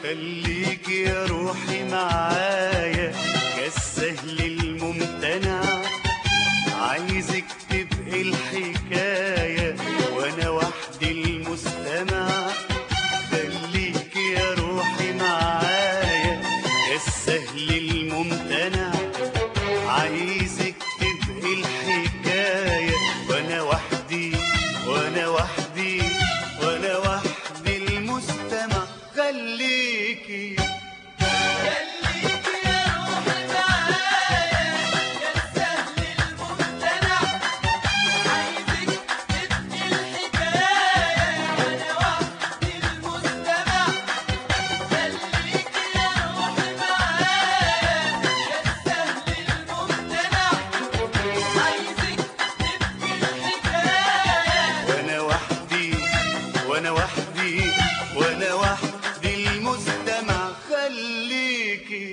خليك يا روحي معايا كالسهل الممتنع عايزك تبقي الحكاية وانا وحدي المستمع خليك يا روحي معايا كالسهل الممتنع عايزك تبقي الحكاية وانا وحدي وانا وحدي وانا وحدي المستمع خليكي خليك يا روحي معايا يا السهل الممتنع عايزك تبقي الحكاية وأنا وحدي المستمع خليك يا روحي معايا يا السهل الممتنع عايزك تبقي الحكاية وانا وحدي وانا وحدي وانا وحدي المستمع خليكي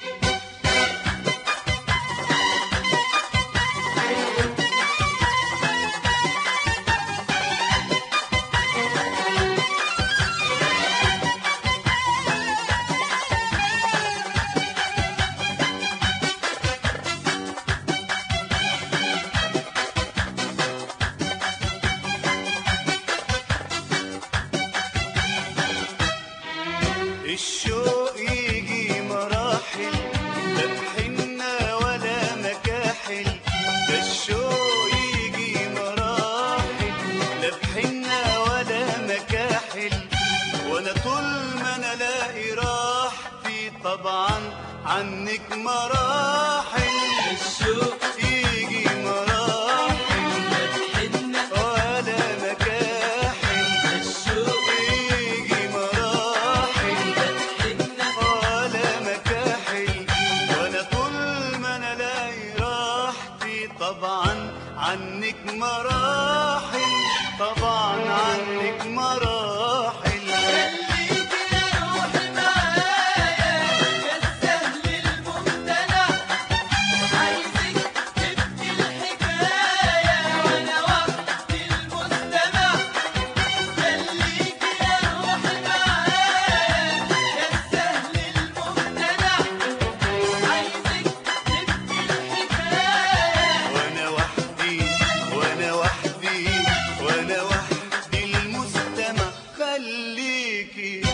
الشوق يجي مراحل لا بحنة ولا مكاحل ده الشوق يجي مراحل لا بحنة ولا مكاحل وانا طول ما انا الاقي راحتي طبعا عنك مراحل الشوق يجي مراحل حنة ولا مكاحل الشوق يجي مراحل حنة ولا مكاحل وانا طول ما انا الاقي راحتي طبعا عنك مراحل طبعا عنك مراحل خليك يا روحي معايا يا السهل الممتنع عايزك تبقي الحكاية وأنا وحدي المستمع خليك يا روحي معايا يا السهل الممتنع عايزك تبقي الحكاية وانا وحدي وانا وحدي وانا وحدي المستمع خليكي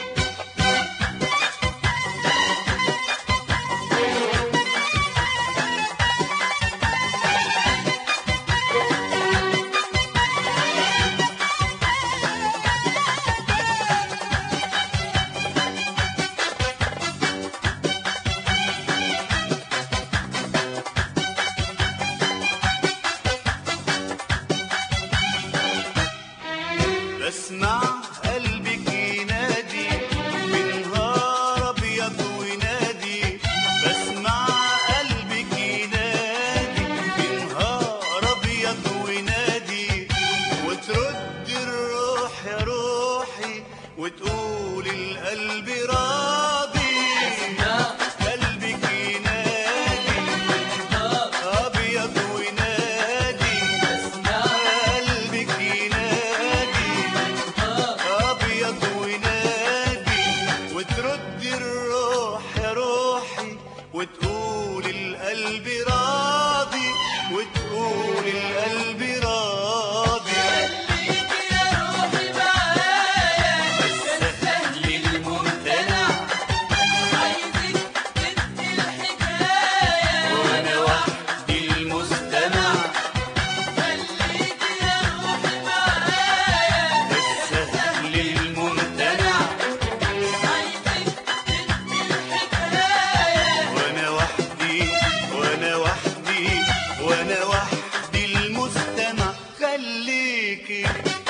بسمع قلبك ينادي بنهار ابيض وينادي بسمع قلبك ينادي بنهار ابيض وينادي وترد الروح يا روحي وتقول القلب راضي قلبك ينادي ابيض وينادي قلبك ينادي ابيض وينادي وترد الروح يا روحي وتقول القلب راضي وتقول القلب راضي خليك يا روحي معايا يا السهل الممتنع عايزك تبقي الحكاية وانا وحدي المستمع خليك يا روحي معايا السهل الممتنع عايزك تبقي الحكاية وانا وحدي وانا وحدي وانا وحدي المستمع خليكي